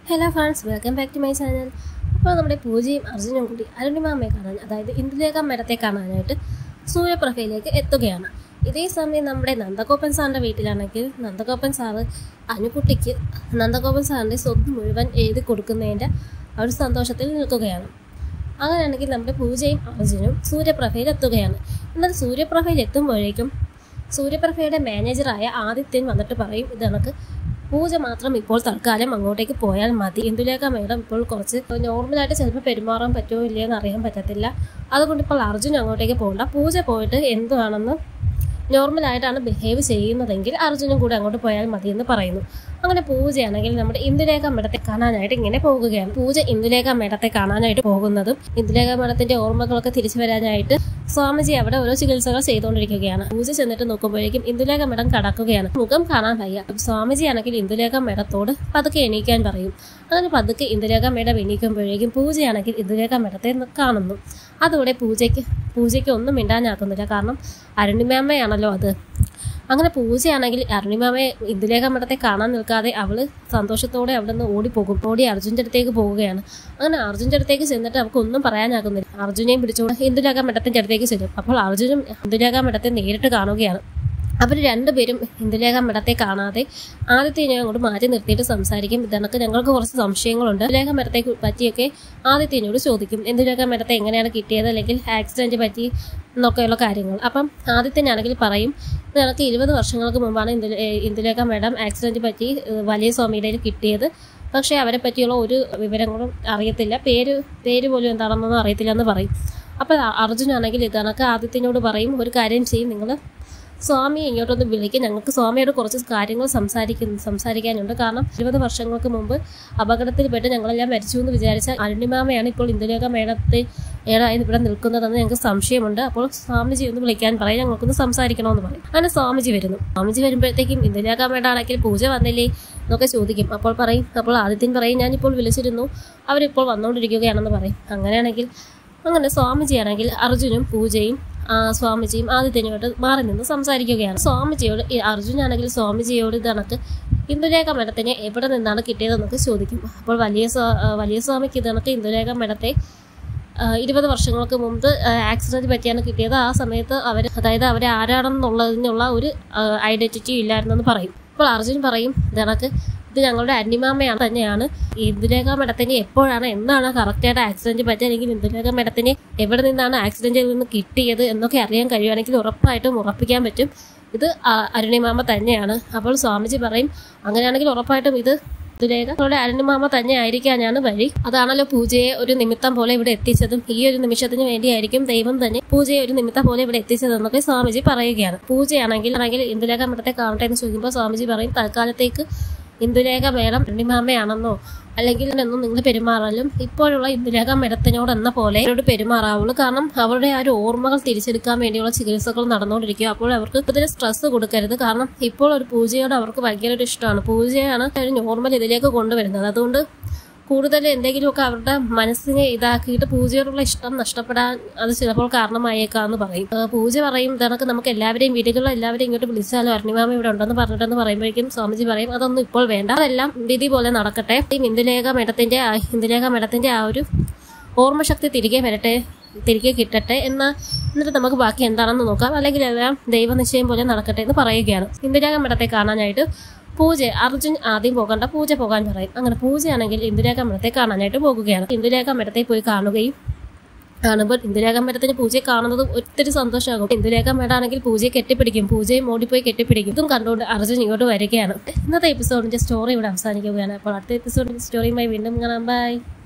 hello friends welcome back to my channel അപ്പോൾ നമ്മുടെ പൂജയും അർജുനും കൂടി അരുണിമാമയെ കാണാൻ അതായത് ഇന്ദുലേഖ മേഡത്തെ കാണാനായിട്ട് സൂര്യപ്രഭയിലേക്ക് എത്തുകയാണ് ഇതേ സമയം നമ്മുടെ നന്ദഗോപൻ സാറിൻ്റെ വീട്ടിലാണെങ്കിൽ നന്ദഗോപൻ സാറ് അനുകുട്ടിക്ക് നന്ദഗോപൻ സാറിൻ്റെ സ്വത്ത് മുഴുവൻ എഴുതി കൊടുക്കുന്നതിൻ്റെ ആ ഒരു സന്തോഷത്തിൽ നിൽക്കുകയാണ് അങ്ങനെയാണെങ്കിൽ നമ്മുടെ പൂജയും അർജുനും സൂര്യപ്രഭയിൽ എത്തുകയാണ് എന്നാൽ സൂര്യപ്രഭയിൽ എത്തുമ്പോഴേക്കും സൂര്യപ്രഭയുടെ മാനേജറായ ആദിത്യൻ വന്നിട്ട് പറയും ഇത് കണക്ക് പൂജ മാത്രം ഇപ്പോൾ തൽക്കാലം അങ്ങോട്ടേക്ക് പോയാൽ മതി ഇന്ദുലേഖ മേഡം ഇപ്പോൾ കുറച്ച് നോർമലായിട്ട് ചിലപ്പോൾ പെരുമാറാൻ പറ്റുമോ ഇല്ലയോ എന്ന് അറിയാൻ പറ്റത്തില്ല അതുകൊണ്ട് ഇപ്പോൾ അർജുൻ അങ്ങോട്ടേക്ക് പോകണ്ട പൂജ പോയിട്ട് എന്തുവാണെന്ന് നോർമലായിട്ടാണ് ബിഹേവ് ചെയ്യുന്നതെങ്കിൽ അർജുനും കൂടെ അങ്ങോട്ട് പോയാൽ മതി എന്ന് പറയുന്നു അങ്ങനെ പൂജയാണെങ്കിൽ നമ്മുടെ ഇന്ദുലേഖ മേഡത്തെ കാണാനായിട്ട് ഇങ്ങനെ പോകുകയാണ് പൂജ ഇന്ദുലേഖ മേഡത്തെ കാണാനായിട്ട് പോകുന്നതും ഇന്ദുലേഖ മേഡത്തിന്റെ ഓർമ്മകളൊക്കെ തിരിച്ചു വരാനായിട്ട് സ്വാമിജി അവിടെ ഓരോ ചികിത്സകൾ ചെയ്തുകൊണ്ടിരിക്കുകയാണ് പൂജ ചെന്നിട്ട് നോക്കുമ്പോഴേക്കും ഇന്ദുലേഖ മേഡം കടക്കുകയാണ് മുഖം കാണാൻ വയ്യ സ്വാമിജി ആണെങ്കിൽ ഇന്ദുലേഖ മേഡത്തോട് പതുക്കെ എണീക്കാൻ പറയും അങ്ങനെ പതുക്കെ ഇന്ദുലേഖ മേഡം എണീക്കുമ്പോഴേക്കും പൂജയാണെങ്കിൽ ഇന്ദുലേഖ മേഡത്തെ കാണുന്നു അതോടെ പൂജയ്ക്ക് പൂജയ്ക്ക് ഒന്നും മിണ്ടാനാക്കുന്നില്ല കാരണം അരുണിമാമയാണല്ലോ അത് അങ്ങനെ പൂജയാണെങ്കിൽ അരുണിമാമയെ ഇന്ദുലേഖ മഠത്തെ കാണാൻ നിൽക്കാതെ അവള് സന്തോഷത്തോടെ അവിടെ നിന്ന് ഓടിപ്പോകും ഓടി അർജുൻ്റെ അടുത്തേക്ക് പോവുകയാണ് അങ്ങനെ അർജുൻ്റെ അടുത്തേക്ക് ചെന്നിട്ട് അവൾക്ക് ഒന്നും പറയാനാകുന്നില്ല അർജുനെയും പിടിച്ചുകൊണ്ട് ഇന്ദുലേഖ മഠത്തിന്റെ അടുത്തേക്ക് ചെല്ലും അപ്പോൾ അർജുനും ഇന്ദുലേഖ മഠത്തെ നേരിട്ട് കാണുകയാണ് അവർ രണ്ടുപേരും ഇന്ദുലേഖ മഠത്തെ കാണാതെ ആദിത്യനെ അങ്ങോട്ട് മാറ്റി നിർത്തിയിട്ട് സംസാരിക്കും ഇതണക്ക് ഞങ്ങൾക്ക് കുറച്ച് സംശയങ്ങളുണ്ട് ഇന്ദുലേഖ മഠത്തെ പറ്റിയൊക്കെ ആദിത്യനോട് ചോദിക്കും ഇന്ദുലേഖ മഠത്തെ എങ്ങനെയാണ് കിട്ടിയത് അല്ലെങ്കിൽ ആക്സിഡന്റ് പറ്റി എന്നൊക്കെയുള്ള കാര്യങ്ങൾ അപ്പം ആദിത്യനാണെങ്കിൽ പറയും നിനക്ക് ഇരുപത് വർഷങ്ങൾക്ക് മുമ്പാണ് ഇന്ദു ഇന്ദുലേഖ മേഡം ആക്സിഡന്റ് പറ്റി ഏഹ്, വലിയ സ്വാമിയുടെ കയ്യിൽ കിട്ടിയത് പക്ഷേ അവരെ പറ്റിയുള്ള ഒരു വിവരങ്ങളും അറിയത്തില്ല പേര് പേര് പോലും എന്താണെന്നൊന്നും അറിയത്തില്ല എന്ന് പറയും അപ്പോൾ അർജുനാണെങ്കിൽ ഇതണക്ക് ആദിത്യനോട് പറയും ഒരു കാര്യം ചെയ്യും നിങ്ങൾ സ്വാമിയെ ഇങ്ങോട്ടൊന്ന് വിളിക്കും ഞങ്ങൾക്ക് സ്വാമിയോട് കുറച്ച് കാര്യങ്ങൾ സംസാരിക്കുന്നു സംസാരിക്കാനുണ്ട് കാരണം ഇരുപത് വർഷങ്ങൾക്ക് മുമ്പ് അപകടത്തിൽപ്പെട്ട് ഞങ്ങളെല്ലാം മരിച്ചു എന്ന് വിചാരിച്ച അരുണിമാമയാണ് ഇപ്പോൾ ഇന്ദുലേഖ മേഡത്തെ ഏടായി ഇവിടെ നിൽക്കുന്നതെന്ന് ഞങ്ങൾക്ക് സംശയമുണ്ട് അപ്പോൾ സ്വാമിജി ഒന്ന് വിളിക്കാൻ പറയും ഞങ്ങൾക്കൊന്ന് സംസാരിക്കണമെന്ന് പറയും അങ്ങനെ സ്വാമിജി വരുന്നു സ്വാമിജി വരുമ്പോഴത്തേക്കും ഇന്ദുലേഖ മേഡാണെങ്കിൽ പൂജ വന്നില്ലേ എന്നൊക്കെ ചോദിക്കും അപ്പോൾ പറയും അപ്പോൾ ആദിത്യൻ പറയും ഞാനിപ്പോൾ വിളിച്ചിരുന്നു അവരിപ്പോൾ വന്നുകൊണ്ടിരിക്കുകയാണെന്ന് പറയും അങ്ങനെയാണെങ്കിൽ അങ്ങനെ സ്വാമിജിയാണെങ്കിൽ അർജുനും പൂജയും ആ, സ്വാമിജിയും ആദിത്യനുമായിട്ട് മാറി നിന്ന് സംസാരിക്കുകയാണ് സ്വാമിജിയോട് ഈ അർജുനാണെങ്കിൽ സ്വാമിജിയോട് ഇത് കണക്ക് ഇന്ദുലേഖ മഠത്തിനെ എവിടെ നിന്നാണ് കിട്ടിയതെന്നൊക്കെ ചോദിക്കും അപ്പോൾ വലിയ സ്വാ- ആ, വലിയ സ്വാമിക്ക് ഇത് കണക്ക് ഇന്ദുലേഖ മഠത്തെ ആ, ഇരുപത് വർഷങ്ങൾക്ക് മുമ്പ് ആക്സിഡന്റ് പറ്റിയാണ് കിട്ടിയത് ആ സമയത്ത് അവർ അതായത് അവർ ആരാണെന്നുള്ളതിനുള്ള ഒരു ഐഡന്റിറ്റി ഇല്ലായിരുന്നെന്ന് പറയും അപ്പോൾ അർജുൻ പറയും ഇതണക്ക് ഇത് ഞങ്ങളുടെ അന്യമാമയാണ് തന്നെയാണ് ഈ ഇന്ദുലേഖ മഠത്തിന് എപ്പോഴാണ് എന്നാണ് കറക്റ്റായിട്ട് ആക്സിഡന്റ് പറ്റിയത് അല്ലെങ്കിൽ ഇന്ദുലേഖ മഠത്തിന് എവിടെ നിന്നാണ് ആക്സിഡന്റിൽ നിന്ന് കിട്ടിയത് എന്നൊക്കെ അറിയാൻ കഴിയുവാണെങ്കിൽ ഉറപ്പായിട്ടും ഉറപ്പിക്കാൻ പറ്റും ഇത് ആ- അരുണിമാമ തന്നെയാണ് അപ്പോൾ സ്വാമിജി പറയും അങ്ങനെയാണെങ്കിൽ ഉറപ്പായിട്ടും ഇത് ഇന്ദുലേഖ അവരുടെ അരുണിമാമ തന്നെ ആയിരിക്കാനാണ് വഴി അതാണല്ലോ പൂജയെ ഒരു നിമിത്തം പോലെ ഇവിടെ എത്തിച്ചതും ഈ ഒരു നിമിഷത്തിന് വേണ്ടിയായിരിക്കും ദൈവം തന്നെ പൂജയെ ഒരു നിമിത്തം പോലെ ഇവിടെ എത്തിച്ചതെന്നൊക്കെ സ്വാമിജി പറയുകയാണ് പൂജയാണെങ്കിൽ ആണെങ്കിൽ ഇന്ദുലേഖ മഠത്തെ കാണട്ടെ എന്ന് ചോദിക്കുമ്പോൾ സ്വാമിജി പറയും തൽക്കാലത്തേക്ക് ഇന്ദുലേഖ മേഡം രണ്ടിമാമയാണെന്നോ അല്ലെങ്കിൽ എന്നും നിങ്ങൾ പെരുമാറാലും ഇപ്പോഴുള്ള ഇന്ദുലേഖ മേഡത്തിനോട് എന്ന പോലെ അവരോട് പെരുമാറാവുള്ളൂ കാരണം അവരുടെ ആ ഒരു ഓർമ്മകൾ തിരിച്ചെടുക്കാൻ വേണ്ടിയുള്ള ചികിത്സകൾ നടന്നുകൊണ്ടിരിക്കുക അപ്പോൾ അവർക്ക് ഇതിന് സ്ട്രെസ് കൊടുക്കരുത് കാരണം ഇപ്പോൾ ഒരു പൂജയോട് അവർക്ക് ഭയങ്കര ഒരു ഇഷ്ടമാണ് പൂജയാണ് ഒരു നോർമൽ ഇതിലേക്ക് കൊണ്ടുവരുന്നത് അതുകൊണ്ട് കൂടുതൽ എന്തെങ്കിലുമൊക്കെ അവരുടെ മനസ്സിനെ ഇതാക്കിയിട്ട് പൂജയോടുള്ള ഇഷ്ടം നഷ്ടപ്പെടാൻ അത് ചിലപ്പോൾ കാരണമായേക്കാന്ന് പറയും ആ, പൂജ പറയും ഇതണക്ക് നമുക്ക് എല്ലാവരെയും വീടുകളിൽ എല്ലാവരെയും ഇങ്ങോട്ട് വിളിച്ചാലോ അരുണിമാമ ഇവിടെ ഉണ്ടെന്ന് പറഞ്ഞിട്ടെന്ന് പറയുമ്പോഴേക്കും സ്വാമിജി പറയും അതൊന്നും ഇപ്പോൾ വേണ്ട അതെല്ലാം വിധി പോലെ നടക്കട്ടെ ഈ ഇന്ദുലേഖ മേഡത്തിന്റെ ആ- ഇന്ദുലേഖ മേഡത്തിന്റെ ആ ഒരു ഓർമ്മശക്തി തിരികെ വരട്ടെ തിരികെ കിട്ടട്ടെ എന്ന് എന്നിട്ട് നമുക്ക് ബാക്കി എന്താണെന്ന് നോക്കാം അല്ലെങ്കിൽ എല്ലാം ദൈവനിശ്ചയം പോലെ നടക്കട്ടെ എന്ന് പറയുകയാണ് ഇന്ദുലേഖ മഠത്തെ കാണാനായിട്ട് പൂജ അർജുൻ ആദ്യം പോകണ്ട പൂജ പോകാൻ പറയും അങ്ങനെ പൂജയാണെങ്കിൽ ഇന്ദുലേഖ മഠത്തെ കാണാനായിട്ട് പോകുകയാണ് ഇന്ദുലേഖ മഠത്തെ പോയി കാണുകയും കാണുമ്പോൾ ഇന്ദുലേഖ മഠത്തിന് പൂജയെ കാണുന്നത് ഒത്തിരി സന്തോഷമാകും ഇന്ദുലേഖ മേടാണെങ്കിൽ പൂജയെ കെട്ടിപ്പിടിക്കും പൂജയും ഓടിപ്പോയി കെട്ടിപ്പിടിക്കും ഇതും കണ്ടുകൊണ്ട് അർജുൻ ഇങ്ങോട്ട് വരികയാണ് ഇന്നത്തെ എപ്പിസോഡിന്റെ സ്റ്റോറി ഇവിടെ അവസാനിക്കുകയാണ് അപ്പോൾ അടുത്ത എപ്പിസോഡിന്റെ സ്റ്റോറിയുമായി വീണ്ടും കാണാം ബൈ